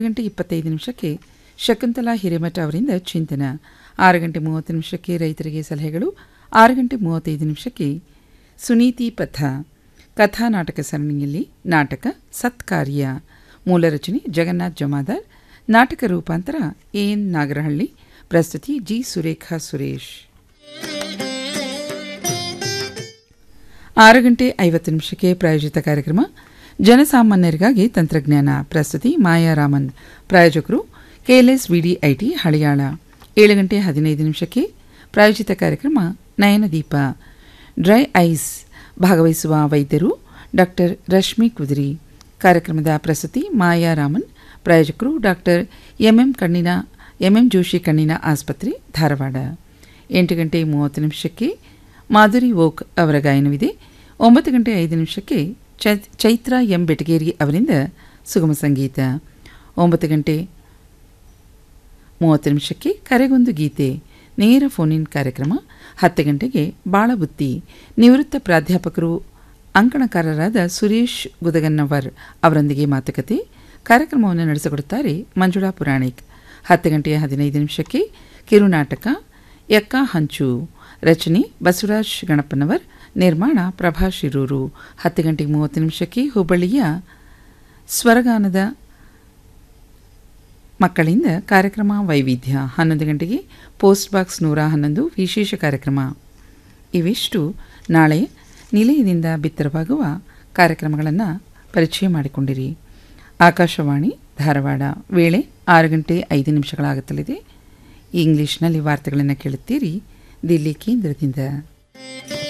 ಗಂಟೆ ಇಪ್ಪತ್ತೈದು ನಿಮಿಷಕ್ಕೆ ಶಕುಂತಲಾ ಹಿರೇಮಠ ಅವರಿಂದ ಚಿಂತನ ಆರು ಗಂಟೆ ಮೂವತ್ತು ನಿಮಿಷಕ್ಕೆ ರೈತರಿಗೆ ಸಲಹೆಗಳು ಆರು ಗಂಟೆ ಮೂವತ್ತೈದು ನಿಮಿಷಕ್ಕೆ ಸುನೀತಿ ಪಥ ಕಥಾ ನಾಟಕ ಸರಣಿಯಲ್ಲಿ ನಾಟಕ ಸತ್ಕಾರ್ಯ ಮೂಲ ರಚನೆ ಜಗನ್ನಾಥ್ ಜಮಾದಾರ್ ನಾಟಕ ರೂಪಾಂತರ ಎನ್ ನಾಗರಹಳ್ಳಿ ಪ್ರಸ್ತುತಿ ಜಿ ಸುರೇಖಾ ಸುರೇಶ್ ಆರು ಗಂಟೆ ಐವತ್ತು ನಿಮಿಷಕ್ಕೆ ಪ್ರಾಯೋಜಿತ ಕಾರ್ಯಕ್ರಮ ಜನಸಾಮಾನ್ಯರಿಗಾಗಿ ತಂತ್ರಜ್ಞಾನ ಪ್ರಸ್ತುತಿ ಮಾಯಾರಾಮನ್ ಪ್ರಾಯೋಜಕರು ಕೆಎಲ್ಎಸ್ ವಿಡಿಐಟಿ ಹಳಿಯಾಳ ಏಳು ಗಂಟೆ ಹದಿನೈದು ನಿಮಿಷಕ್ಕೆ ಪ್ರಾಯೋಜಿತ ಕಾರ್ಯಕ್ರಮ ನಯನದೀಪ ಡ್ರೈ ಐಸ್ ಭಾಗವಹಿಸುವ ವೈದ್ಯರು ಡಾಕ್ಟರ್ ರಶ್ಮಿ ಕುದುರಿ ಕಾರ್ಯಕ್ರಮದ ಪ್ರಸ್ತುತಿ ಮಾಯಾರಾಮನ್ ಪ್ರಾಯೋಜಕರು ಡಾಕ್ಟರ್ ಎಂಎಂ ಕಣ್ಣಿನ ಎಂಎಂ ಜೋಶಿ ಕಣ್ಣಿನ ಆಸ್ಪತ್ರೆ ಧಾರವಾಡ ಎಂಟು ಗಂಟೆ ಮೂವತ್ತು ನಿಮಿಷಕ್ಕೆ ಮಾಧುರಿ ವೋಕ್ ಅವರ ಗಾಯನವಿದೆ ಒಂಬತ್ತು ಗಂಟೆ ಐದು ನಿಮಿಷಕ್ಕೆ ಚೈ- ಚೈತ್ರ ಎಂ ಬೆಟಗೇರಿ ಅವರಿಂದ ಸುಗಮ ಸಂಗೀತ ಒಂಬತ್ತು ಗಂಟೆ ಮೂವತ್ತು ನಿಮಿಷಕ್ಕೆ ಕರೆಗೊಂದು ಗೀತೆ ನೇರ ಫೋನಿನ್ ಕಾರ್ಯಕ್ರಮ ಹತ್ತು ಗಂಟೆಗೆ ಬಾಳಬುತ್ತಿ ನಿವೃತ್ತ ಪ್ರಾಧ್ಯಾಪಕರು ಅಂಕಣಕಾರರಾದ ಸುರೇಶ್ ಗುದಗನ್ನವರ್ ಅವರೊಂದಿಗೆ ಮಾತುಕತೆ ಕಾರ್ಯಕ್ರಮವನ್ನು ನಡೆಸಿಕೊಡುತ್ತಾರೆ ಮಂಜುಳಾ ಪುರಾಣಿಕ್ ಹತ್ತು ಗಂಟೆಯ ಹದಿನೈದು ನಿಮಿಷಕ್ಕೆ ಕಿರುನಾಟಕ ಎಕ್ಕ ಹಂಚು ರಚನೆ ಬಸವರಾಜ್ ಗಣಪನವರ್ ನಿರ್ಮಾಣ ಪ್ರಭಾ ಶಿರೂರು ಹತ್ತು ಗಂಟೆಗೆ ಮೂವತ್ತು ನಿಮಿಷಕ್ಕೆ ಹುಬ್ಬಳ್ಳಿಯ ಸ್ವರಗಾನದ ಮಕ್ಕಳಿಂದ ಕಾರ್ಯಕ್ರಮ ವೈವಿಧ್ಯ ಹನ್ನೊಂದು ಗಂಟೆಗೆ ಪೋಸ್ಟ್ ಬಾಕ್ಸ್ ನೂರ ಹನ್ನೊಂದು ವಿಶೇಷ ಕಾರ್ಯಕ್ರಮ ಇವಿಷ್ಟು ನಾಳೆ ನಿಲಯದಿಂದ ಬಿತ್ತರವಾಗುವ ಕಾರ್ಯಕ್ರಮಗಳನ್ನು ಪರಿಚಯ ಮಾಡಿಕೊಂಡಿರಿ ಆಕಾಶವಾಣಿ ಧಾರವಾಡ ವೇಳೆ ಆರು ಗಂಟೆ ಐದು ನಿಮಿಷಗಳಾಗುತ್ತಲಿದೆ ಇಂಗ್ಲಿಷ್ನಲ್ಲಿ ವಾರ್ತೆಗಳನ್ನು ಕೇಳುತ್ತೀರಿ ದಿಲ್ಲಿ ಕೇಂದ್ರದಿಂದ